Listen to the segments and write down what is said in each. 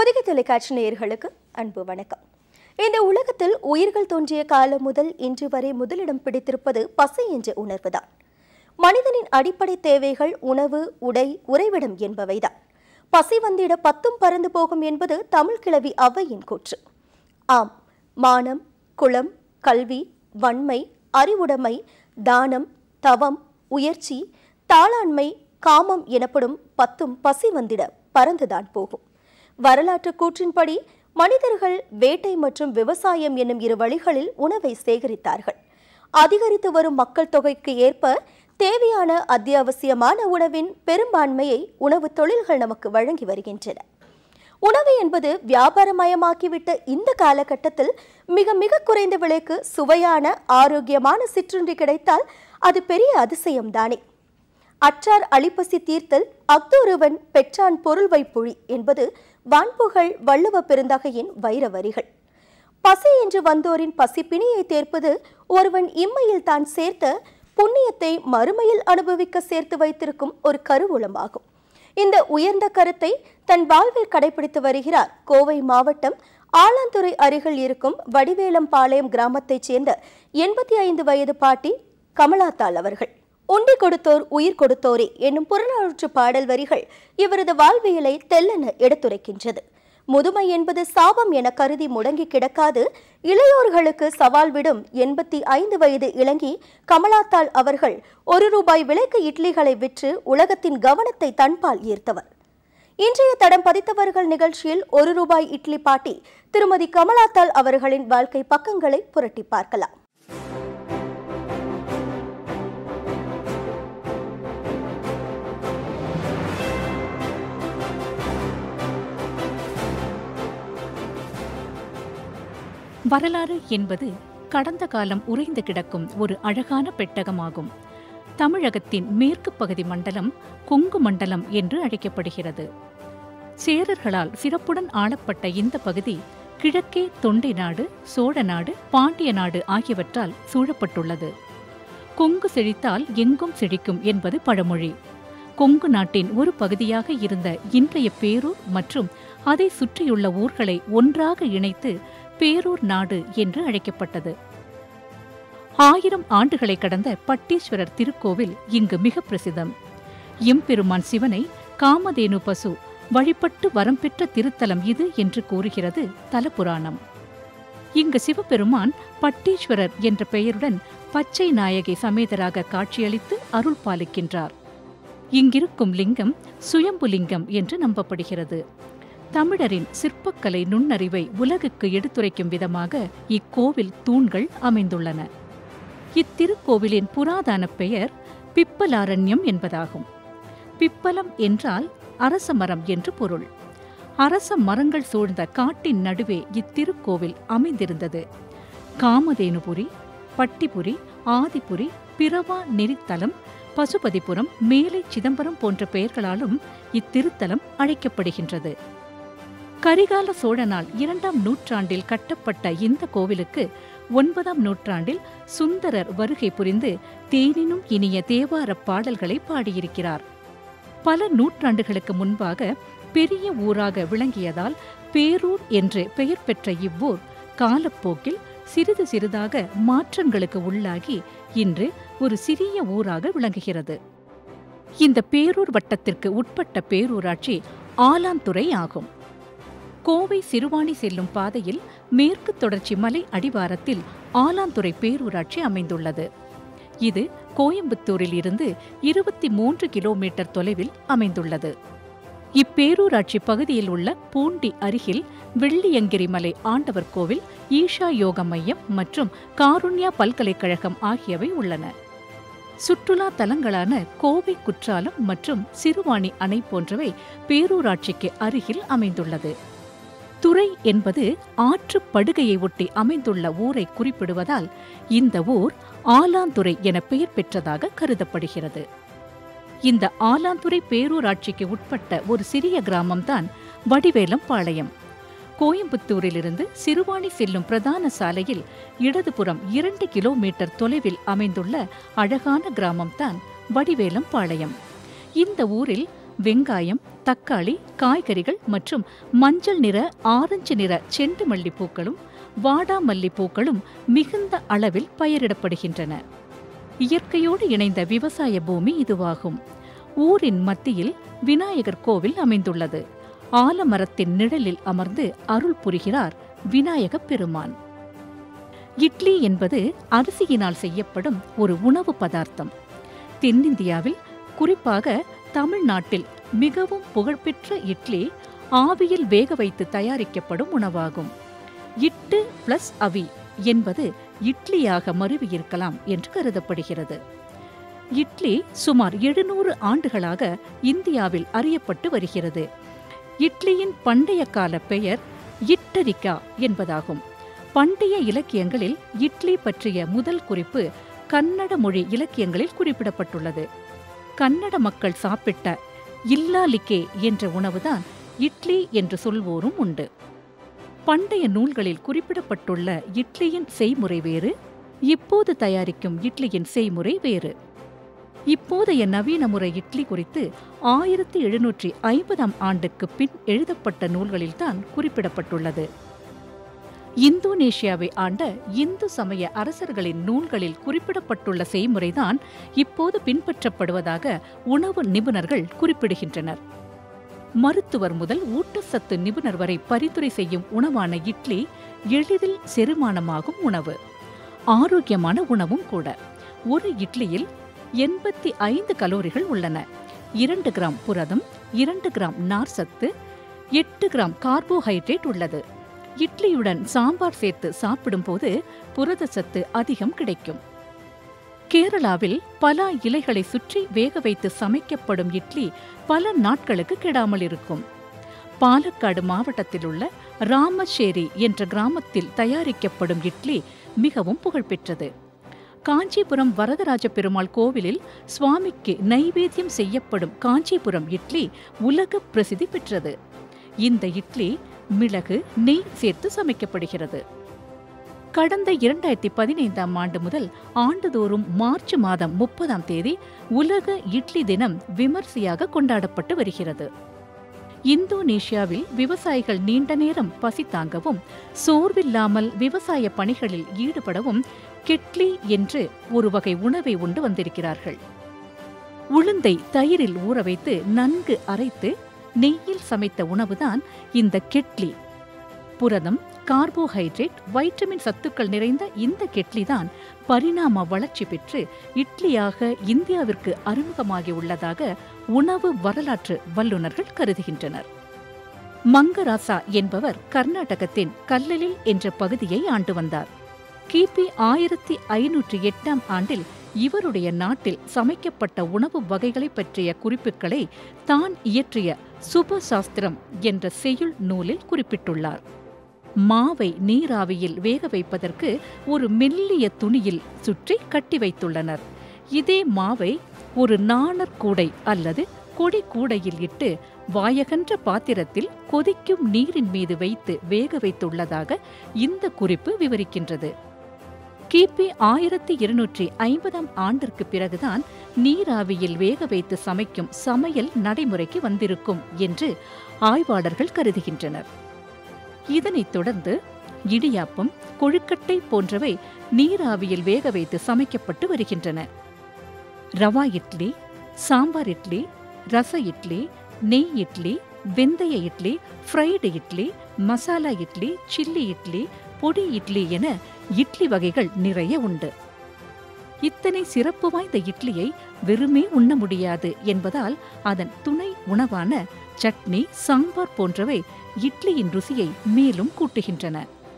பொதிகை தொலைக்காட்சி நேயர்களுக்கு அன்பு வணக்கம் இந்த உலகத்தில் உயிர்கள் தோன்றிய காலம் முதல் இன்று வரை முதலிடம் பிடித்திருப்பது பசி என்ற உணர்வுதான் மனிதனின் அடிப்படை தேவைகள் உணவு உடை உறைவிடம் என்பவைதான் பசி வந்திட பத்தும் பறந்து போகும் என்பது தமிழ் கிழவி ஔவையின் கூற்று ஆம் மானம் குளம் கல்வி வன்மை அறிவுடைமை தானம் தவம் உயர்ச்சி தாளாண்மை காமம் எனப்படும் பத்தும் பசி வந்திட பறந்துதான் போகும் வரலாற்று கூற்றின்படி மனிதர்கள் வேட்டை மற்றும் விவசாயம் என்னும் இரு வழிகளில் உணவை சேகரித்தார்கள் அதிகரித்து வரும் மக்கள் தொகைக்கு ஏற்ப தேவையான அத்தியாவசியமான உணவின் பெரும்பான்மையை உணவு தொழில்கள் நமக்கு வழங்கி வருகின்றன உணவு என்பது வியாபாரமயமாக்கிவிட்ட இந்த காலகட்டத்தில் மிக மிக குறைந்த விலைக்கு சுவையான ஆரோக்கியமான சிற்றுண்டி கிடைத்தால் அது பெரிய அதிசயம்தானே அற்றார் அழிப்பசி தீர்த்தல் அக்தொருவன் பெற்றான் பொருள் வைப்புழி என்பது வான்புகழ் வள்ளுவ பெருந்தகையின் வைர வரிகள் பசி என்று வந்தோரின் பசிப்பிணியை தேர்ப்பது ஒருவன் இம்மையில் தான் சேர்த்த புண்ணியத்தை மறுமையில் அனுபவிக்க சேர்த்து வைத்திருக்கும் ஒரு கருவூலமாகும் இந்த உயர்ந்த கருத்தை தன் வாழ்வில் கடைபிடித்து வருகிறார் கோவை மாவட்டம் ஆலாந்துறை அருகில் இருக்கும் வடிவேலம்பாளையம் கிராமத்தைச் சேர்ந்த எண்பத்தி ஐந்து வயது பாட்டி கமலாத்தாள் அவர்கள் உண்டி கொடுத்தோர் உயிர் கொடுத்தோரே என்னும் புறநானூற்று பாடல் வரிகள் இவரது வாழ்வியலை தெல்லென எடுத்துரைக்கின்றது முதுமை என்பது சாபம் என கருதி முடங்கி கிடக்காது இளையோர்களுக்கு சவால் விடும் எண்பத்தி ஐந்து வயது இளங்கி கமலாத்தாள் அவர்கள் ஒரு ரூபாய் விலைக்கு இட்லிகளை விற்று உலகத்தின் கவனத்தை தன்பால் ஈர்த்தவர் இன்றைய தடம் பதித்தவர்கள் நிகழ்ச்சியில் ஒரு ரூபாய் இட்லி பாட்டி திருமதி கமலாத்தாள் அவர்களின் வாழ்க்கை பக்கங்களை புரட்டி பார்க்கலாம் வரலாறு என்பது கடந்த காலம் உறைந்து கிடக்கும் ஒரு அழகான பெட்டகமாகும் தமிழகத்தின் மேற்கு பகுதி மண்டலம் கொங்கு மண்டலம் என்று அழைக்கப்படுகிறது சேரர்களால் சிறப்புடன் ஆளப்பட்ட இந்த பகுதி கிழக்கே தொண்டை நாடு சோழ நாடு பாண்டிய நாடு ஆகியவற்றால் சூழப்பட்டுள்ளது கொங்கு செழித்தால் எங்கும் செழிக்கும் என்பது பழமொழி கொங்கு நாட்டின் ஒரு பகுதியாக இருந்த இன்றைய பேரூர் மற்றும் அதை சுற்றியுள்ள ஊர்களை ஒன்றாக இணைத்து பேரூர் நாடு என்று அழைக்கப்பட்டது ஆயிரம் ஆண்டுகளை கடந்த பட்டீஸ்வரர் திருக்கோவில் இங்கு மிக பிரசித்தம் எம்பெருமான் சிவனை காமதேனு பசு வழிபட்டு வரம் பெற்ற திருத்தலம் இது என்று கூறுகிறது தலபுராணம் இங்கு சிவபெருமான் பட்டீஸ்வரர் என்ற பெயருடன் பச்சை நாயகி சமேதராக காட்சியளித்து அருள் பாலிக்கின்றார் இங்கிருக்கும் லிங்கம் சுயம்புலிங்கம் என்று நம்பப்படுகிறது தமிழரின் சிற்பக்கலை நுண்ணறிவை உலகுக்கு எடுத்துரைக்கும் விதமாக இக்கோவில் தூண்கள் அமைந்துள்ளன இத்திருக்கோவிலின் புராதன பெயர் பிப்பலாரண்யம் என்பதாகும் பிப்பலம் என்றால் அரச மரம் என்று பொருள் அரச மரங்கள் சூழ்ந்த காட்டின் நடுவே இத்திருக்கோவில் அமைந்திருந்தது காமதேனுபுரி பட்டிபுரி ஆதிபுரி பிரவா நெறித்தலம் பசுபதிபுரம் மேலை சிதம்பரம் போன்ற பெயர்களாலும் இத்திருத்தலம் அழைக்கப்படுகின்றது கரிகால சோழனால் இரண்டாம் நூற்றாண்டில் கட்டப்பட்ட இந்த கோவிலுக்கு ஒன்பதாம் நூற்றாண்டில் சுந்தரர் வருகை புரிந்து தேனினும் இனிய தேவார பாடல்களை பாடியிருக்கிறார் பல நூற்றாண்டுகளுக்கு முன்பாக பெரிய ஊராக விளங்கியதால் பேரூர் என்று பெயர் பெற்ற இவ்வூர் காலப்போக்கில் சிறிது சிறிதாக மாற்றங்களுக்கு உள்ளாகி இன்று ஒரு சிறிய ஊராக விளங்குகிறது இந்த பேரூர் வட்டத்திற்கு உட்பட்ட பேரூராட்சி ஆலாந்துறை ஆகும் கோவை சிறுவாணி செல்லும் பாதையில் மேற்கு தொடர்ச்சி மலை அடிவாரத்தில் ஆலாந்துறை பேரூராட்சி அமைந்துள்ளது இது கோயம்புத்தூரில் இருந்து இருபத்தி மூன்று கிலோமீட்டர் தொலைவில் அமைந்துள்ளது இப்பேரூராட்சி பகுதியில் உள்ள பூண்டி அருகில் வெள்ளியங்கிரி மலை ஆண்டவர் கோவில் ஈஷா யோக மையம் மற்றும் காருண்யா பல்கலைக்கழகம் ஆகியவை உள்ளன சுற்றுலா தலங்களான கோவை குற்றாலம் மற்றும் சிறுவாணி அணை போன்றவை பேரூராட்சிக்கு அருகில் அமைந்துள்ளது துறை என்பது ஆற்று படுகையை ஒட்டி அமைந்துள்ள ஊரை குறிப்பிடுவதால் இந்த ஊர் ஆலாந்துறை என பெயர் பெற்றதாக கருதப்படுகிறது இந்த ஆலாந்துறை பேரூராட்சிக்கு உட்பட்ட ஒரு சிறிய கிராமம்தான் வடிவேலம் பாளையம் கோயம்புத்தூரிலிருந்து சிறுவாணி செல்லும் பிரதான சாலையில் இடதுபுறம் இரண்டு கிலோமீட்டர் தொலைவில் அமைந்துள்ள அழகான கிராமம்தான் வடிவேலம் பாளையம் இந்த ஊரில் வெங்காயம் தக்காளி காய்கறிகள் மற்றும் மஞ்சள் நிற ஆரஞ்சு நிற செண்டு மல்லிப்பூக்களும் வாடாமல்லி பூக்களும் மிகுந்த அளவில் பயிரிடப்படுகின்றன இயற்கையோடு இணைந்த விவசாய பூமி இதுவாகும் ஊரின் மத்தியில் விநாயகர் கோவில் அமைந்துள்ளது ஆலமரத்தின் நிழலில் அமர்ந்து அருள் புரிகிறார் விநாயகப் பெருமான் இட்லி என்பது அரிசியினால் செய்யப்படும் ஒரு உணவு பதார்த்தம் தென்னிந்தியாவில் குறிப்பாக தமிழ்நாட்டில் மிகவும் புகழ்பெற்ற இட்லி ஆவியில் வேக வைத்து தயாரிக்கப்படும் உணவாகும் இட்டு பிளஸ் அவி என்பது இட்லியாக மருவியிருக்கலாம் என்று கருதப்படுகிறது இட்லி சுமார் எழுநூறு ஆண்டுகளாக இந்தியாவில் அறியப்பட்டு வருகிறது இட்லியின் பண்டைய கால பெயர் இட்டரிக்கா என்பதாகும் பண்டைய இலக்கியங்களில் இட்லி பற்றிய முதல் குறிப்பு கன்னட மொழி இலக்கியங்களில் குறிப்பிடப்பட்டுள்ளது கன்னட மக்கள் சாப்பிட்ட இல்லாலிக்கே என்ற உணவுதான் இட்லி என்று சொல்வோரும் உண்டு பண்டைய நூல்களில் குறிப்பிடப்பட்டுள்ள இட்லியின் செய்முறை வேறு இப்போது தயாரிக்கும் இட்லியின் செய்முறை வேறு இப்போதைய நவீன முறை இட்லி குறித்து ஆயிரத்தி எழுநூற்றி ஐம்பதாம் ஆண்டுக்கு பின் எழுதப்பட்ட நூல்களில்தான் குறிப்பிடப்பட்டுள்ளது இந்தோனேஷியாவை ஆண்ட இந்து சமய அரசர்களின் நூல்களில் குறிப்பிடப்பட்டுள்ள செய்முறைதான் இப்போது பின்பற்றப்படுவதாக உணவு நிபுணர்கள் குறிப்பிடுகின்றனர் மருத்துவர் முதல் ஊட்டச்சத்து நிபுணர் வரை பரிந்துரை செய்யும் உணவான இட்லி எளிதில் செரிமானமாகும் உணவு ஆரோக்கியமான உணவும் கூட ஒரு இட்லியில் எண்பத்தி ஐந்து கலோரிகள் உள்ளன இரண்டு கிராம் புரதம் இரண்டு கிராம் நார்சத்து எட்டு கிராம் கார்போஹைட்ரேட் உள்ளது இட்லியுடன் சாம்பார் சேர்த்து சாப்பிடும்போது புரதச்சத்து அதிகம் கிடைக்கும் கேரளாவில் பல இலைகளை சுற்றி வேக வைத்து சமைக்கப்படும் இட்லி பல நாட்களுக்கு கெடாமல் இருக்கும் பாலக்காடு மாவட்டத்தில் உள்ள ராமஷேரி என்ற கிராமத்தில் தயாரிக்கப்படும் இட்லி மிகவும் புகழ்பெற்றது காஞ்சிபுரம் வரதராஜ பெருமாள் கோவிலில் சுவாமிக்கு நைவேத்தியம் செய்யப்படும் காஞ்சிபுரம் இட்லி உலக பிரசித்தி பெற்றது இந்த இட்லி மிளகு நெய் சேர்த்து சமைக்கப்படுகிறது கடந்த இரண்டாயிரத்தி பதினைந்தாம் ஆண்டு முதல் ஆண்டுதோறும் மார்ச் மாதம் முப்பதாம் தேதி உலக இட்லி தினம் விமர்சையாக கொண்டாடப்பட்டு வருகிறது இந்தோனேஷியாவில் விவசாயிகள் நீண்ட நேரம் பசி தாங்கவும் சோர்வில்லாமல் விவசாய பணிகளில் ஈடுபடவும் கெட்லி என்று ஒரு வகை உணவை உண்டு வந்திருக்கிறார்கள் உளுந்தை தயிரில் ஊற வைத்து நன்கு அரைத்து நெய்யில் சமைத்த உணவுதான் இந்த கெட்லி புரதம் கார்போஹைட்ரேட் வைட்டமின் சத்துக்கள் நிறைந்த இந்த கெட்லி தான் பரிணாம வளர்ச்சி பெற்று இட்லியாக இந்தியாவிற்கு அறிமுகமாகி உள்ளதாக உணவு வரலாற்று வல்லுநர்கள் கருதுகின்றனர் மங்கராசா என்பவர் கர்நாடகத்தின் கல்லலில் என்ற பகுதியை ஆண்டு வந்தார் கிபி ஆயிரத்தி ஐநூற்றி எட்டாம் ஆண்டில் இவருடைய நாட்டில் சமைக்கப்பட்ட உணவு வகைகளை பற்றிய குறிப்புகளை தான் இயற்றிய சுபசாஸ்திரம் என்ற செய்யுள் நூலில் குறிப்பிட்டுள்ளார் மாவை நீராவியில் வேக வைப்பதற்கு ஒரு மெல்லிய துணியில் சுற்றி கட்டி வைத்துள்ளனர் இதே மாவை ஒரு நாணற் கூடை அல்லது கொடி கூடையில் இட்டு வாயகன்ற பாத்திரத்தில் கொதிக்கும் நீரின் மீது வைத்து வேக வைத்துள்ளதாக இந்த குறிப்பு விவரிக்கின்றது கிபி ஆயிரத்தி இருநூற்றி ஐம்பதாம் ஆண்டிற்கு பிறகுதான் நீராவியில் வேக வைத்து சமைக்கும் சமையல் நடைமுறைக்கு வந்திருக்கும் என்று ஆய்வாளர்கள் கருதுகின்றனர் இதனைத் தொடர்ந்து இடியாப்பம் கொழுக்கட்டை போன்றவை நீராவியில் வேக வைத்து சமைக்கப்பட்டு வருகின்றன ரவா இட்லி சாம்பார் இட்லி ரச இட்லி நெய் இட்லி வெந்தய இட்லி ஃப்ரைடு இட்லி மசாலா இட்லி சில்லி இட்லி பொடி இட்லி என இட்லி வகைகள் நிறைய உண்டு இத்தனை சிறப்பு வாய்ந்த இட்லியை வெறுமே உண்ண முடியாது என்பதால் அதன் துணை உணவான சட்னி சாம்பார் போன்றவை இட்லியின் ருசியை மேலும் கூட்டுகின்றன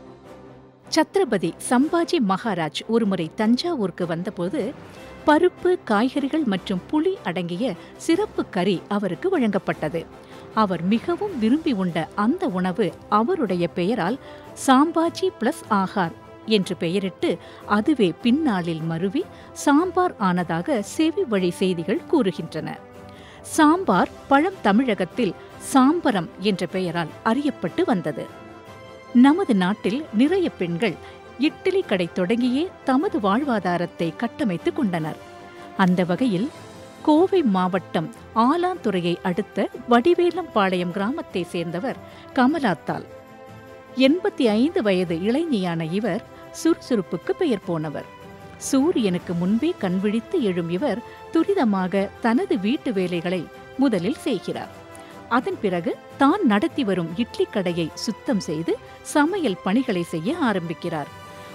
சத்ரபதி சம்பாஜி மகாராஜ் ஒருமுறை தஞ்சாவூருக்கு வந்தபோது பருப்பு காய்கறிகள் மற்றும் புளி அடங்கிய சிறப்பு கறி அவருக்கு வழங்கப்பட்டது அவர் மிகவும் விரும்பி உண்ட அந்த உணவு அவருடைய பெயரால் சாம்பாஜி பிளஸ் ஆகார் என்று பெயரிட்டு அதுவே பின்னாளில் மருவி சாம்பார் ஆனதாக செவி வழி செய்திகள் கூறுகின்றன சாம்பார் பழம் தமிழகத்தில் சாம்பரம் என்ற பெயரால் அறியப்பட்டு வந்தது நமது நாட்டில் நிறைய பெண்கள் இட்லி கடை தொடங்கியே தமது வாழ்வாதாரத்தை கட்டமைத்துக் கொண்டனர் அந்த வகையில் கோவை மாவட்டம் ஆலாந்துறையை அடுத்த வடிவேலம்பாளையம் கிராமத்தை சேர்ந்தவர் கமலாத்தாள் எண்பத்தி ஐந்து வயது இளைஞியான இவர் சுறுசுறுப்புக்கு பெயர் போனவர் சூரியனுக்கு முன்பே கண்விழித்து எழும் இவர் துரிதமாக தனது வீட்டு வேலைகளை முதலில் செய்கிறார் அதன் பிறகு தான் நடத்தி வரும் இட்லி கடையை சுத்தம் செய்து சமையல் பணிகளை செய்ய ஆரம்பிக்கிறார்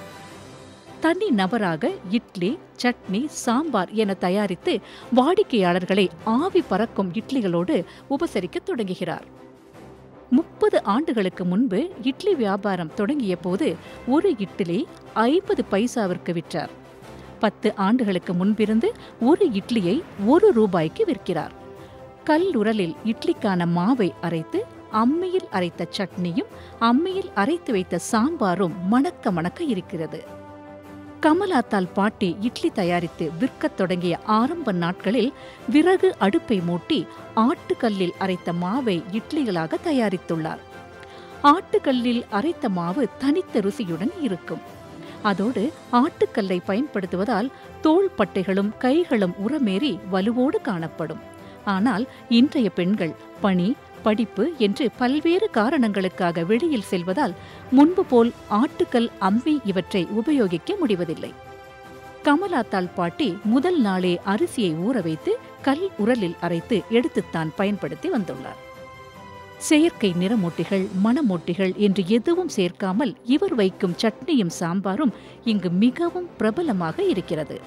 தனி நபராக இட்லி சட்னி சாம்பார் என தயாரித்து வாடிக்கையாளர்களை ஆவி பறக்கும் இட்லிகளோடு உபசரிக்கத் தொடங்குகிறார் முப்பது ஆண்டுகளுக்கு முன்பு இட்லி வியாபாரம் தொடங்கிய போது ஒரு இட்லி ஐம்பது பைசாவிற்கு விற்றார் பத்து ஆண்டுகளுக்கு முன்பிருந்து ஒரு இட்லியை ஒரு ரூபாய்க்கு விற்கிறார் கல்லுரலில் இட்லிக்கான மாவை அரைத்து அம்மியில் அரைத்த சட்னியும் அம்மியில் அரைத்து வைத்த சாம்பாரும் மணக்க மணக்க இருக்கிறது கமலாத்தாள் பாட்டி இட்லி தயாரித்து விற்கத் தொடங்கிய ஆரம்ப நாட்களில் விறகு அடுப்பை மூட்டி ஆட்டுக்கல்லில் அரைத்த மாவை இட்லிகளாக தயாரித்துள்ளார் ஆட்டுக்கல்லில் அரைத்த மாவு தனித்த ருசியுடன் இருக்கும் அதோடு ஆட்டுக்கல்லை பயன்படுத்துவதால் தோள்பட்டைகளும் கைகளும் உரமேறி வலுவோடு காணப்படும் ஆனால் இன்றைய பெண்கள் பணி படிப்பு என்று பல்வேறு காரணங்களுக்காக வெளியில் செல்வதால் முன்பு போல் ஆட்டுக்கல் அம்மி இவற்றை உபயோகிக்க முடிவதில்லை கமலாத்தாள் பாட்டி முதல் நாளே அரிசியை ஊற வைத்து கல் உரலில் அரைத்து எடுத்துத்தான் பயன்படுத்தி வந்துள்ளார் செயற்கை நிறமூட்டிகள் மணமூட்டிகள் என்று எதுவும் சேர்க்காமல் இவர் வைக்கும் சட்னியும் சாம்பாரும் இங்கு மிகவும் பிரபலமாக இருக்கிறது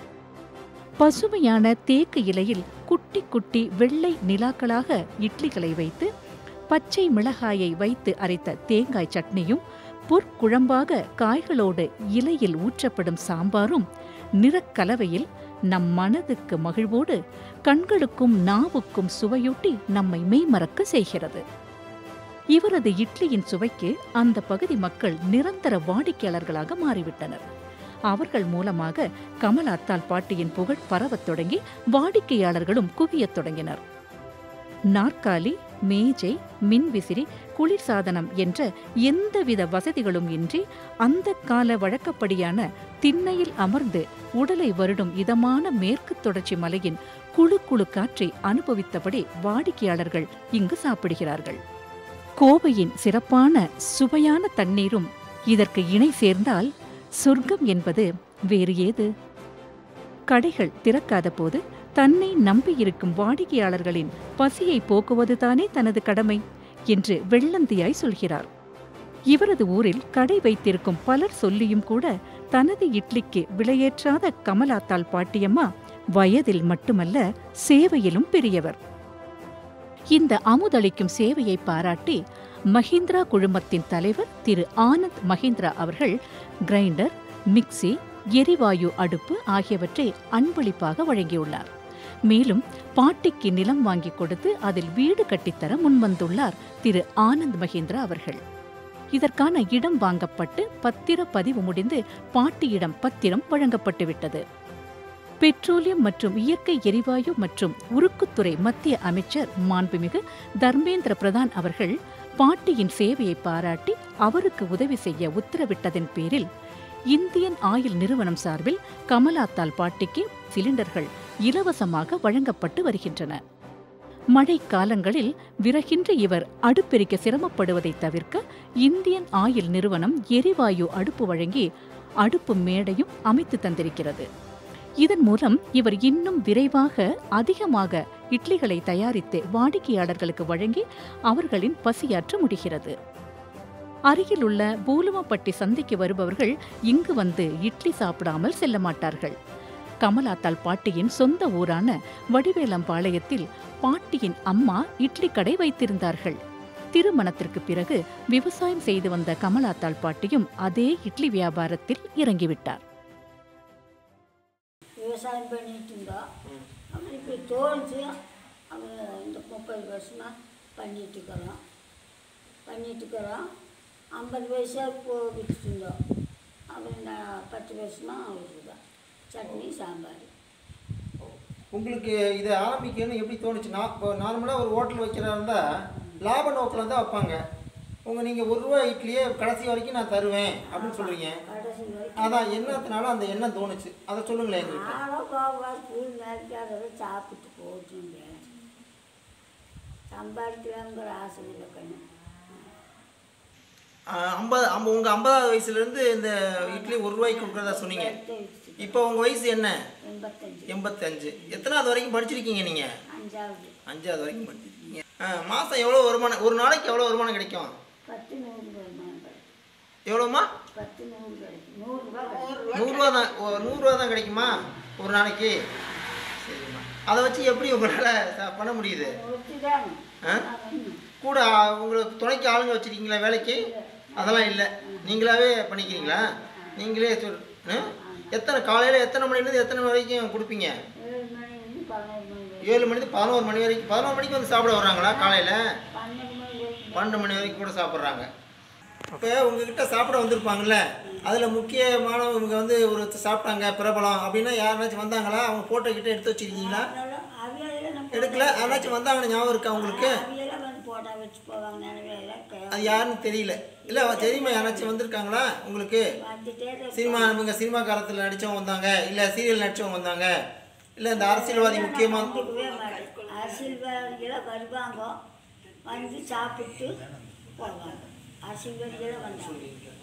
பசுமையான தேக்கு இலையில் குட்டி குட்டி வெள்ளை நிலாக்களாக இட்லிகளை வைத்து பச்சை மிளகாயை வைத்து அரைத்த தேங்காய் சட்னியும் பொற்குழம்பாக காய்களோடு இலையில் ஊற்றப்படும் சாம்பாரும் நிறக்கலவையில் நம் மனதுக்கு மகிழ்வோடு கண்களுக்கும் நாவுக்கும் சுவையூட்டி நம்மை மெய்மறக்க செய்கிறது இவரது இட்லியின் சுவைக்கு அந்த பகுதி மக்கள் நிரந்தர வாடிக்கையாளர்களாக மாறிவிட்டனர் அவர்கள் மூலமாக கமலாத்தாள் பாட்டியின் புகழ் பரவத் தொடங்கி வாடிக்கையாளர்களும் குவியத் தொடங்கினர் நாற்காலி மேஜை மின்விசிறி குளிர்சாதனம் என்ற எந்தவித வசதிகளும் இன்றி அந்த கால வழக்கப்படியான திண்ணையில் அமர்ந்து உடலை வருடும் இதமான மேற்கு தொடர்ச்சி மலையின் குழு குழு காற்றை அனுபவித்தபடி வாடிக்கையாளர்கள் இங்கு சாப்பிடுகிறார்கள் கோவையின் சிறப்பான சுவையான தண்ணீரும் இதற்கு இணை சேர்ந்தால் சொர்க்கம் என்பது வேறு ஏது கடைகள் திறக்காத போது தன்னை நம்பியிருக்கும் வாடிக்கையாளர்களின் பசியை போக்குவதுதானே தனது கடமை என்று வெள்ளந்தியாய் சொல்கிறார் இவரது ஊரில் கடை வைத்திருக்கும் பலர் சொல்லியும் கூட தனது இட்லிக்கு விலையேற்றாத கமலாத்தாள் பாட்டியம்மா வயதில் மட்டுமல்ல சேவையிலும் பெரியவர் இந்த அமுதளிக்கும் சேவையை பாராட்டி மஹிந்திரா குழுமத்தின் தலைவர் திரு ஆனந்த் மஹிந்திரா அவர்கள் கிரைண்டர் மிக்சி எரிவாயு அடுப்பு ஆகியவற்றை அன்பளிப்பாக வழங்கியுள்ளார் மேலும் பாட்டிக்கு நிலம் வாங்கி கொடுத்து அதில் வீடு கட்டித்தர முன்வந்துள்ளார் திரு ஆனந்த் மஹிந்திரா அவர்கள் இதற்கான இடம் வாங்கப்பட்டு பத்திர பதிவு முடிந்து பாட்டியிடம் பத்திரம் வழங்கப்பட்டுவிட்டது பெட்ரோலியம் மற்றும் இயற்கை எரிவாயு மற்றும் உருக்குத்துறை மத்திய அமைச்சர் மாண்புமிகு தர்மேந்திர பிரதான் அவர்கள் பாட்டியின் சேவையை பாராட்டி அவருக்கு உதவி செய்ய உத்தரவிட்டதன் பேரில் இந்தியன் ஆயில் நிறுவனம் சார்பில் கமலாத்தாள் பாட்டிக்கு சிலிண்டர்கள் இலவசமாக வழங்கப்பட்டு வருகின்றன மழை காலங்களில் விறகின்றி இவர் அடுப்பெரிக்க சிரமப்படுவதை தவிர்க்க இந்தியன் ஆயில் நிறுவனம் எரிவாயு அடுப்பு வழங்கி அடுப்பு மேடையும் அமைத்து தந்திருக்கிறது இதன் மூலம் இவர் இன்னும் விரைவாக அதிகமாக இட்லிகளை தயாரித்து வாடிக்கையாளர்களுக்கு வழங்கி அவர்களின் பசியாற்ற முடிகிறது அருகிலுள்ள பூலுவப்பட்டி சந்தைக்கு வருபவர்கள் இங்கு வந்து இட்லி சாப்பிடாமல் செல்ல மாட்டார்கள் கமலாத்தாள் பாட்டியின் சொந்த ஊரான வடிவேலம்பாளையத்தில் பாட்டியின் அம்மா இட்லி கடை வைத்திருந்தார்கள் திருமணத்திற்கு பிறகு விவசாயம் செய்து வந்த கமலாத்தாள் பாட்டியும் அதே இட்லி வியாபாரத்தில் இறங்கிவிட்டார் விவசாயம் பண்ணிட்டு இருந்தோம் அப்புறம் இப்படி தோணுச்சு அவங்க இந்த முப்பது வருஷமாக பண்ணிட்டு இருக்கிறோம் பண்ணிட்டு இருக்கிறோம் ஐம்பது வயசா போ விட்டுட்டு இருந்தோம் அப்புறம் நான் பத்து வருஷமாக விட்டுருக்கோம் சட்னி சாம்பார் உங்களுக்கு இதை ஆரம்பிக்கணும்னு எப்படி தோணுச்சு நான் இப்போ நார்மலாக ஒரு ஹோட்டல் வைக்கிறதா இருந்தால் லாப நோக்கில் தான் வைப்பாங்க உங்கள் நீங்கள் ஒரு ரூபா இட்லியே கடைசி வரைக்கும் நான் தருவேன் அப்படின்னு சொல்கிறீங்க கடைசி வரைக்கும் அதான் என்னத்தினால அந்த எண்ணம் தோணுச்சு அதை சொல்லுங்களேன் எங்கள்கிட்ட நானும் போக ஸ்கூல் நேரத்துக்கு அதெல்லாம் சாப்பிட்டு போகணும் சம்பாதிக்கலாங்கிற ஆசை இல்லை கண்ணு ஐம்பது ஐம்பது உங்கள் ஐம்பதாவது வயசுலேருந்து இந்த இட்லி ஒரு ரூபாய்க்கு கொடுக்குறதா சொன்னீங்க எடுத்து வச்சு இப்போ உங்கள் வயசு என்ன எண்பத்தஞ்சு எண்பத்தஞ்சு எத்தனாவது வரைக்கும் படிச்சிருக்கீங்க நீங்கள் அஞ்சாவது அஞ்சாவது வரைக்கும் படிச்சிருக்கீங்க ஆ மாதம் எவ்வளோ வருமானம் ஒரு நாளைக்கு எவ்வளோ வருமானம் கிடைக்கும் பத்து நூறு வருமானம் கிடைக்கும் எவ்வளோமா பத்து நூறு கிடைக்கும் நூறுரூவா கிடைக்கும் நூறுரூவா தான் ஓ, நூறுரூவா தான் கிடைக்குமா ஒரு நாளைக்கு சரிம்மா அதை வச்சு எப்படி உங்களால் பண்ண முடியுது ஒருத்திதான் ஆ? கூட ஆ- உங்களுக்கு துணைக்கு ஆளுங்க வச்சுருக்கீங்களா வேலைக்கு அதெல்லாம் இல்லை நீங்களாவே பண்ணிக்கிறீங்களா நீங்களே சொல் ஆ? எத்தனை காலையில் எத்தனை மணிலேருந்து எத்தனை மணி வரைக்கும் கொடுப்பீங்க ஏழு மணிலேருந்து பதினோரு மணி வரைக்கும் ஏழு மணிலேருந்து பதினோரு மணி வரைக்கும் பதினோரு மணிக்கு வந்து சாப்பிட வர்றாங்களா காலையில் பன்னெண்டு மணி வரைக்கும் பன்னெண்டு மணி வரைக்கும் கூட சாப்பிட்றாங்க அப்போ உங்ககிட்ட சாப்பிட வந்திருப்பாங்கல்ல அதில் முக்கியமானவங்க வந்து ஒரு சாப்பிட்டாங்க பிரபலம் அப்படின்னா யாருனாச்சும் வந்தாங்களா அவங்க ஃபோட்டோ கிட்ட எடுத்து வச்சிருக்கீங்களா அதெல்லாம் அவியெல்லாம் நம்ம எடுக்கல யாராச்சும் வந்தாங்கன்னு ஞாபகம் இருக்கா உங்களுக்கு அவியெல்லாம் வந்து போட்டா வச்சு போவாங்க நினைவையெல்லாம் அது யாருன்னு தெரியல இல்லை தெரியுமா யாராச்சும் வந்திருக்காங்களா உங்களுக்கு வந்துட்டே தான் சினிமா இவங்க சினிமா காலத்தில் நடித்தவங்க வந்தாங்க இல்லை சீரியல் நடித்தவங்க வந்தாங்க இல்லை இந்த அரசியல்வாதி முக்கியமாக கண்டுக்கவே மாட்டேன் அரசியல்வாதிகளாக வருவாங்க வந்து சாப்பிட்டு போவாங்க அரசியல்வாதிகளாக வந்தாங்க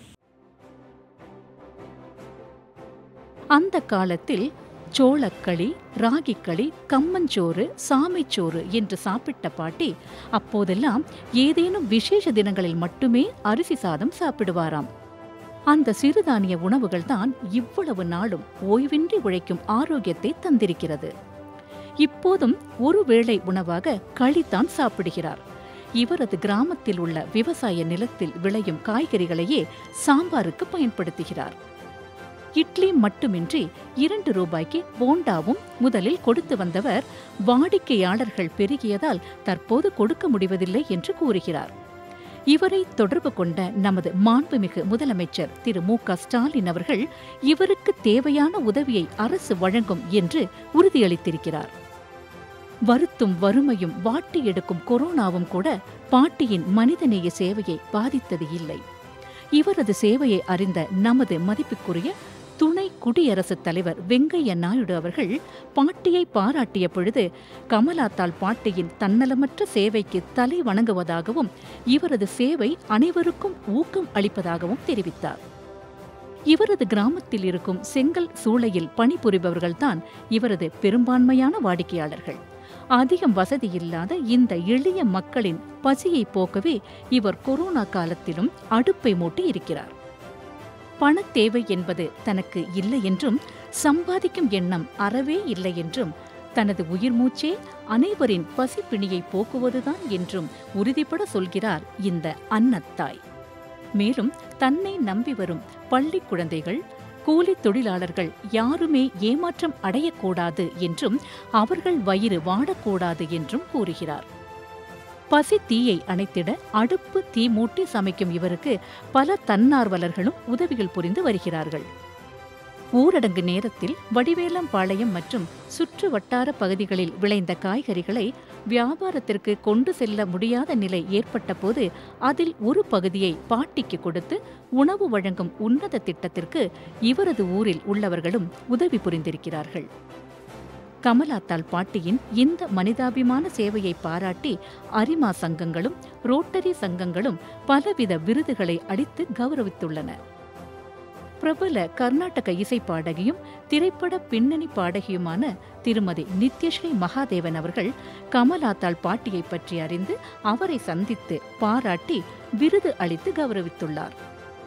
அந்த காலத்தில் சோளக்களி ராகிக்களி கம்மஞ்சோறு சாமைச்சோறு என்று சாப்பிட்ட பாட்டி அப்போதெல்லாம் ஏதேனும் விசேஷ தினங்களில் மட்டுமே அரிசி சாதம் சாப்பிடுவாராம் அந்த சிறுதானிய உணவுகள் தான் இவ்வளவு நாளும் ஓய்வின்றி உழைக்கும் ஆரோக்கியத்தை தந்திருக்கிறது இப்போதும் ஒரு வேளை உணவாக களித்தான் சாப்பிடுகிறார் இவரது கிராமத்தில் உள்ள விவசாய நிலத்தில் விளையும் காய்கறிகளையே சாம்பாருக்கு பயன்படுத்துகிறார் இட்லி மட்டுமின்றி இரண்டு ரூபாய்க்கு போண்டாவும் முதலில் கொடுத்து வந்தவர் வாடிக்கையாளர்கள் பெருகியதால் தற்போது கொடுக்க முடிவதில்லை என்று கூறுகிறார் இவரை தொடர்பு கொண்ட நமது மாண்புமிகு முதலமைச்சர் திரு மு க ஸ்டாலின் அவர்கள் இவருக்கு தேவையான உதவியை அரசு வழங்கும் என்று உறுதியளித்திருக்கிறார் வருத்தும் வறுமையும் வாட்டி எடுக்கும் கொரோனாவும் கூட பாட்டியின் மனிதநேய சேவையை பாதித்தது இல்லை இவரது சேவையை அறிந்த நமது மதிப்புக்குரிய துணை குடியரசுத் தலைவர் வெங்கையா நாயுடு அவர்கள் பாட்டியை பாராட்டிய பொழுது கமலாத்தாள் பாட்டியின் தன்னலமற்ற சேவைக்கு தலை வணங்குவதாகவும் இவரது சேவை அனைவருக்கும் ஊக்கம் அளிப்பதாகவும் தெரிவித்தார் இவரது கிராமத்தில் இருக்கும் செங்கல் சூளையில் பணிபுரிபவர்கள்தான் இவரது பெரும்பான்மையான வாடிக்கையாளர்கள் அதிகம் வசதி இல்லாத இந்த எளிய மக்களின் பசியை போக்கவே இவர் கொரோனா காலத்திலும் அடுப்பை மூட்டி இருக்கிறார் பணத் தேவை என்பது தனக்கு இல்லை என்றும் சம்பாதிக்கும் எண்ணம் அறவே இல்லை என்றும் தனது உயிர் மூச்சே அனைவரின் பசிப்பிணியை போக்குவதுதான் என்றும் உறுதிபட சொல்கிறார் இந்த அன்னத்தாய் மேலும் தன்னை நம்பி வரும் பள்ளி குழந்தைகள் கூலி தொழிலாளர்கள் யாருமே ஏமாற்றம் அடையக்கூடாது என்றும் அவர்கள் வயிறு வாடக்கூடாது என்றும் கூறுகிறார் பசி தீயை அணைத்திட அடுப்பு தீ மூட்டி சமைக்கும் இவருக்கு பல தன்னார்வலர்களும் உதவிகள் புரிந்து வருகிறார்கள் ஊரடங்கு நேரத்தில் வடிவேலம்பாளையம் மற்றும் சுற்று வட்டார பகுதிகளில் விளைந்த காய்கறிகளை வியாபாரத்திற்கு கொண்டு செல்ல முடியாத நிலை ஏற்பட்ட போது அதில் ஒரு பகுதியை பாட்டிக்கு கொடுத்து உணவு வழங்கும் உன்னத திட்டத்திற்கு இவரது ஊரில் உள்ளவர்களும் உதவி புரிந்திருக்கிறார்கள் கமலாத்தாள் பாட்டியின் இந்த மனிதாபிமான சேவையை பாராட்டி அரிமா சங்கங்களும் ரோட்டரி சங்கங்களும் பலவித விருதுகளை அளித்து கௌரவித்துள்ளன பிரபல கர்நாடக இசை பாடகியும் திரைப்பட பின்னணி பாடகியுமான திருமதி நித்யஸ்ரீ மகாதேவன் அவர்கள் கமலாத்தாள் பாட்டியை பற்றி அறிந்து அவரை சந்தித்து பாராட்டி விருது அளித்து கௌரவித்துள்ளார்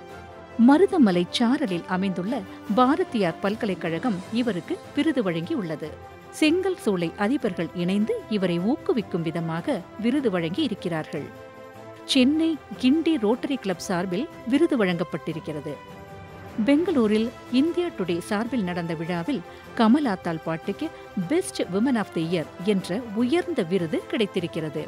மருதமலை சாரலில் அமைந்துள்ள பாரதியார் பல்கலைக்கழகம் இவருக்கு விருது வழங்கியுள்ளது செங்கல் சூளை அதிபர்கள் இணைந்து இவரை ஊக்குவிக்கும் விதமாக விருது வழங்கி இருக்கிறார்கள் சென்னை கிண்டி ரோட்டரி கிளப் சார்பில் விருது வழங்கப்பட்டிருக்கிறது பெங்களூரில் இந்தியா டுடே சார்பில் நடந்த விழாவில் கமலாத்தாள் பாட்டுக்கு best women of the year என்ற உயர்ந்த விருது கிடைத்திருக்கிறது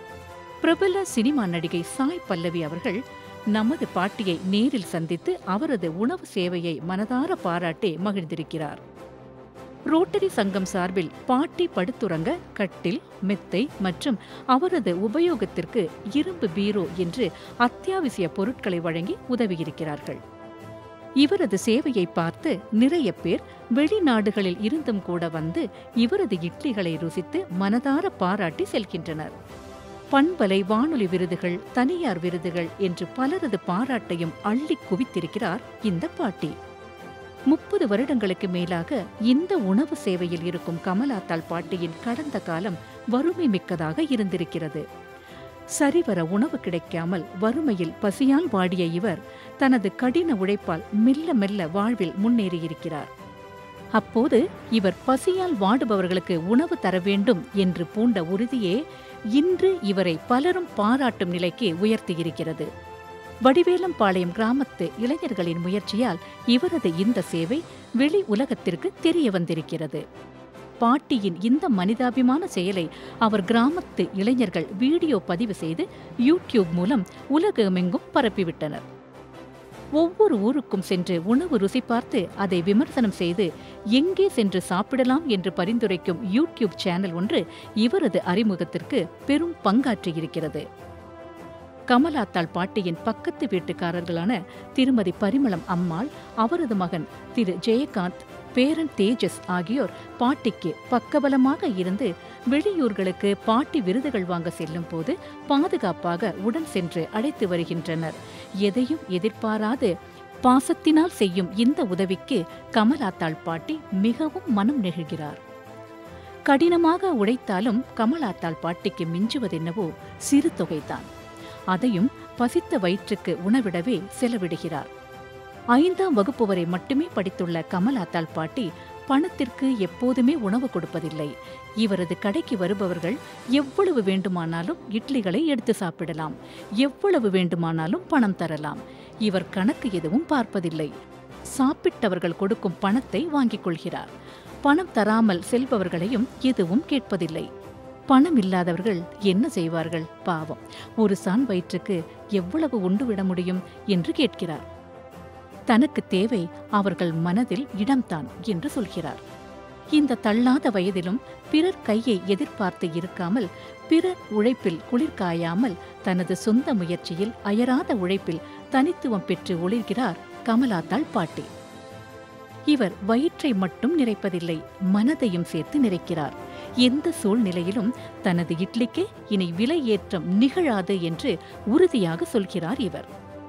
பிரபல சினிமா நடிகை சாய் பல்லவி அவர்கள் நமது பாட்டியை நேரில் சந்தித்து அவரது உணவு சேவையை மனதார பாராட்டி மகிழ்ந்திருக்கிறார் ரோட்டரி சங்கம் சார்பில் பாட்டி படுத்துறங்க கட்டில் மெத்தை மற்றும் அவரது உபயோகத்திற்கு இரும்பு பீரோ என்று அத்தியாவசிய பொருட்களை வழங்கி உதவியிருக்கிறார்கள் இவரது சேவையை பார்த்து நிறைய பேர் வெளிநாடுகளில் இருந்தும் கூட வந்து இவரது இட்லிகளை ருசித்து மனதார பாராட்டி செல்கின்றனர் பண்பலை வானொலி விருதுகள் தனியார் விருதுகள் என்று பலரது பாராட்டையும் அள்ளி குவித்திருக்கிறார் இந்த பாட்டி முப்பது வருடங்களுக்கு மேலாக இந்த உணவு சேவையில் இருக்கும் கமலாத்தாள் பாட்டியின் கடந்த காலம் வறுமை மிக்கதாக இருந்திருக்கிறது சரிவர உணவு கிடைக்காமல் வறுமையில் பசியால் வாடிய இவர் தனது கடின உழைப்பால் மெல்ல மெல்ல வாழ்வில் முன்னேறியிருக்கிறார் அப்போது இவர் பசியால் வாடுபவர்களுக்கு உணவு தர வேண்டும் என்று பூண்ட உறுதியே இன்று இவரை பலரும் பாராட்டும் நிலைக்கு உயர்த்தியிருக்கிறது வடிவேலம்பாளையம் கிராமத்து இளைஞர்களின் முயற்சியால் இவரது இந்த சேவை வெளி உலகத்திற்கு தெரிய வந்திருக்கிறது பாட்டியின் இந்த மனிதாபிமான செயலை அவர் கிராமத்து இளைஞர்கள் வீடியோ பதிவு செய்து யூடியூப் மூலம் உலகமெங்கும் பரப்பிவிட்டனர் ஒவ்வொரு ஊருக்கும் சென்று உணவு ருசி பார்த்து அதை விமர்சனம் செய்து எங்கே சென்று சாப்பிடலாம் என்று பரிந்துரைக்கும் யூடியூப் சேனல் ஒன்று இவரது அறிமுகத்திற்கு பெரும் பங்காற்றியிருக்கிறது கமலாத்தாள் பாட்டியின் பக்கத்து வீட்டுக்காரர்களான திருமதி பரிமளம் அம்மாள் அவரது மகன் திரு ஜெயகாந்த் பேரன் தேஜஸ் ஆகியோர் பாட்டிக்கு பக்கபலமாக இருந்து வெளியூர்களுக்கு பாட்டி விருதுகள் வாங்க செல்லும் போது பாதுகாப்பாக உடன் சென்று அழைத்து வருகின்றனர் எதையும் எதிர்பாராது பாசத்தினால் செய்யும் இந்த உதவிக்கு கமலாத்தாள் பாட்டி மிகவும் மனம் நெகிழ்கிறார் கடினமாக உழைத்தாலும் கமலாத்தாள் பாட்டிக்கு மிஞ்சுவதென்னவோ சிறு தொகைதான் அதையும் பசித்த வயிற்றுக்கு உணவிடவே செலவிடுகிறார் ஐந்தாம் வகுப்பு வரை மட்டுமே படித்துள்ள கமலாத்தாள் பாட்டி பணத்திற்கு எப்போதுமே உணவு கொடுப்பதில்லை இவரது கடைக்கு வருபவர்கள் எவ்வளவு வேண்டுமானாலும் இட்லிகளை எடுத்து சாப்பிடலாம் எவ்வளவு வேண்டுமானாலும் பணம் தரலாம் இவர் கணக்கு எதுவும் பார்ப்பதில்லை சாப்பிட்டவர்கள் கொடுக்கும் பணத்தை வாங்கிக் கொள்கிறார் பணம் தராமல் செல்பவர்களையும் எதுவும் கேட்பதில்லை பணம் இல்லாதவர்கள் என்ன செய்வார்கள் பாவம் ஒரு சான் வயிற்றுக்கு எவ்வளவு உண்டு விட முடியும் என்று கேட்கிறார் தனக்கு தேவை அவர்கள் மனதில் இடம்தான் என்று சொல்கிறார் இந்த தள்ளாத வயதிலும் பிறர் கையை எதிர்பார்த்து இருக்காமல் பிறர் உழைப்பில் குளிர் காயாமல் தனது சொந்த முயற்சியில் அயராத உழைப்பில் தனித்துவம் பெற்று ஒளிர்கிறார் கமலாத்தாள் பாட்டி இவர் வயிற்றை மட்டும் நிறைப்பதில்லை மனதையும் சேர்த்து நிறைக்கிறார் எந்த சூழ்நிலையிலும் தனது இட்லிக்கு இனி விலை ஏற்றம் நிகழாது என்று உறுதியாக சொல்கிறார் இவர்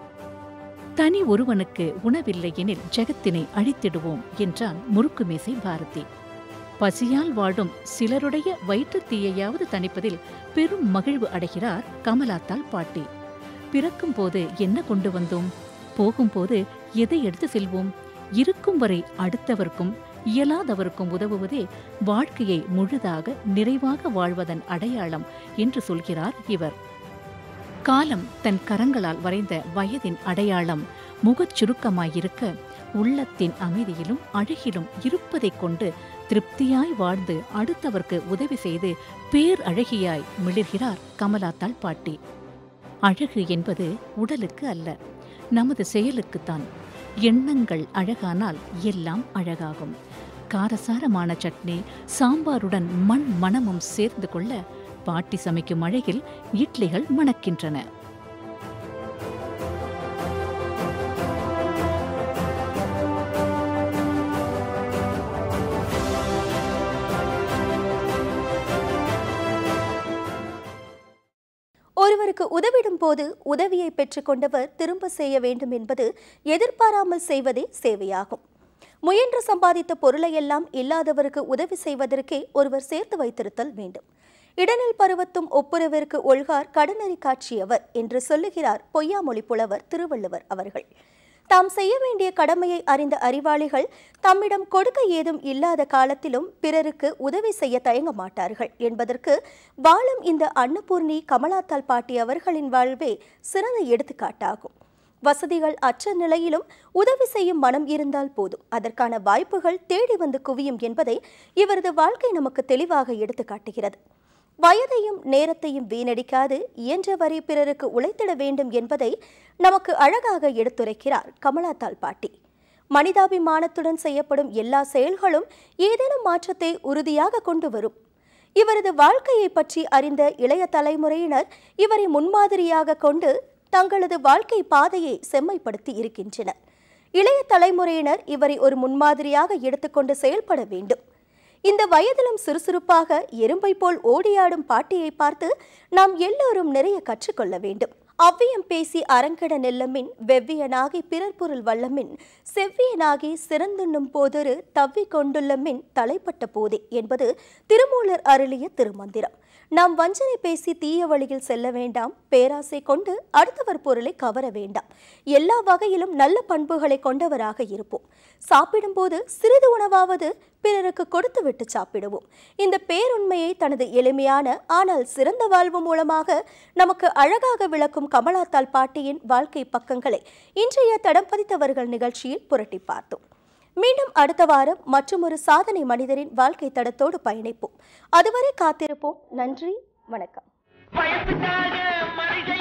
தனி ஒருவனுக்கு உணவில்லை எனில் ஜெகத்தினை அழித்திடுவோம் என்றான் முறுக்கு மேசை பாரதி பசியால் வாடும் சிலருடைய வயிற்றுத் தீயையாவது தணிப்பதில் பெரும் மகிழ்வு அடைகிறார் கமலாத்தாள் பாட்டி பிறக்கும் போது என்ன கொண்டு வந்தோம் போகும்போது எதை எடுத்து செல்வோம் இருக்கும் வரை அடுத்தவர்க்கும் இயலாதவருக்கும் உதவுவதே வாழ்க்கையை முழுதாக நிறைவாக வாழ்வதன் அடையாளம் என்று சொல்கிறார் இவர் காலம் தன் கரங்களால் வரைந்த வயதின் அடையாளம் முகச் சுருக்கமாயிருக்க உள்ளத்தின் அமைதியிலும் அழகிலும் இருப்பதைக் கொண்டு திருப்தியாய் வாழ்ந்து அடுத்தவர்க்கு உதவி செய்து பேர் அழகியாய் மிளிர்கிறார் கமலாத்தாள் பாட்டி அழகு என்பது உடலுக்கு அல்ல நமது செயலுக்குத்தான் எண்ணங்கள் அழகானால் எல்லாம் அழகாகும் காரசாரமான சட்னி சாம்பாருடன் மண் மணமும் சேர்ந்து கொள்ள பாட்டி சமைக்கும் அழகில் இட்லிகள் மணக்கின்றன ஒருவருக்கு உதவிடும் போது உதவியை பெற்றுக்கொண்டவர் திரும்ப செய்ய வேண்டும் என்பது எதிர்பாராமல் செய்வதே சேவையாகும் முயன்று சம்பாதித்த பொருளையெல்லாம் இல்லாதவருக்கு உதவி செய்வதற்கே ஒருவர் சேர்த்து வைத்திருத்தல் வேண்டும் இடனில் பருவத்தும் ஒப்புரவிற்கு ஒழ்கார் கடனறி காட்சியவர் என்று சொல்லுகிறார் பொய்யாமொழி புலவர் திருவள்ளுவர் அவர்கள் தாம் செய்ய வேண்டிய கடமையை அறிந்த அறிவாளிகள் தம்மிடம் கொடுக்க ஏதும் இல்லாத காலத்திலும் பிறருக்கு உதவி செய்ய தயங்க மாட்டார்கள் என்பதற்கு வாழும் இந்த அன்னபூர்ணி கமலாத்தாள் பாட்டி அவர்களின் வாழ்வே சிறந்த எடுத்துக்காட்டாகும் வசதிகள் அற்ற நிலையிலும் உதவி செய்யும் மனம் இருந்தால் போதும் அதற்கான வாய்ப்புகள் தேடி வந்து குவியும் என்பதை இவரது வாழ்க்கை நமக்கு தெளிவாக எடுத்து காட்டுகிறது வயதையும் நேரத்தையும் வீணடிக்காது இயன்றவரை பிறருக்கு உழைத்திட வேண்டும் என்பதை நமக்கு அழகாக எடுத்துரைக்கிறார் கமலாத்தாள் பாட்டி மனிதாபிமானத்துடன் செய்யப்படும் எல்லா செயல்களும் ஏதேனும் மாற்றத்தை உறுதியாக கொண்டு வரும் இவரது வாழ்க்கையை பற்றி அறிந்த இளைய தலைமுறையினர் இவரை முன்மாதிரியாக கொண்டு தங்களது வாழ்க்கை பாதையை செம்மைப்படுத்தி இருக்கின்றனர் இளைய தலைமுறையினர் இவரை ஒரு முன்மாதிரியாக எடுத்துக்கொண்டு செயல்பட வேண்டும் இந்த வயதிலும் சுறுசுறுப்பாக எறும்பை போல் ஓடியாடும் பாட்டியை பார்த்து நாம் எல்லோரும் நிறைய கற்றுக்கொள்ள வேண்டும் அவ்வியம் பேசி அரங்கட நெல்லமின் வெவ்வியனாகி பிறர் பொருள் வல்லமின் செவ்வியனாகி சிறந்துண்ணும் போதொரு தவ்வி கொண்டுள்ளமின் தலைப்பட்ட போதே என்பது திருமூலர் அருளிய திருமந்திரம் நாம் வஞ்சனை பேசி தீய வழியில் செல்ல வேண்டாம் பேராசை கொண்டு அடுத்தவர் பொருளை கவர வேண்டாம் எல்லா வகையிலும் நல்ல பண்புகளை கொண்டவராக இருப்போம் சாப்பிடும்போது சிறிது உணவாவது பிறருக்கு கொடுத்துவிட்டு சாப்பிடுவோம் இந்த பேருண்மையை தனது எளிமையான ஆனால் சிறந்த வாழ்வு மூலமாக நமக்கு அழகாக விளக்கும் கமலாத்தாள் பாட்டியின் வாழ்க்கை பக்கங்களை இன்றைய தடம் பதித்தவர்கள் நிகழ்ச்சியில் புரட்டி பார்த்தோம் மீண்டும் அடுத்த வாரம் மற்றொரு சாதனை மனிதரின் வாழ்க்கை தடத்தோடு பயணிப்போம் அதுவரை காத்திருப்போம் நன்றி வணக்கம் வயசுக்காக மனுஷ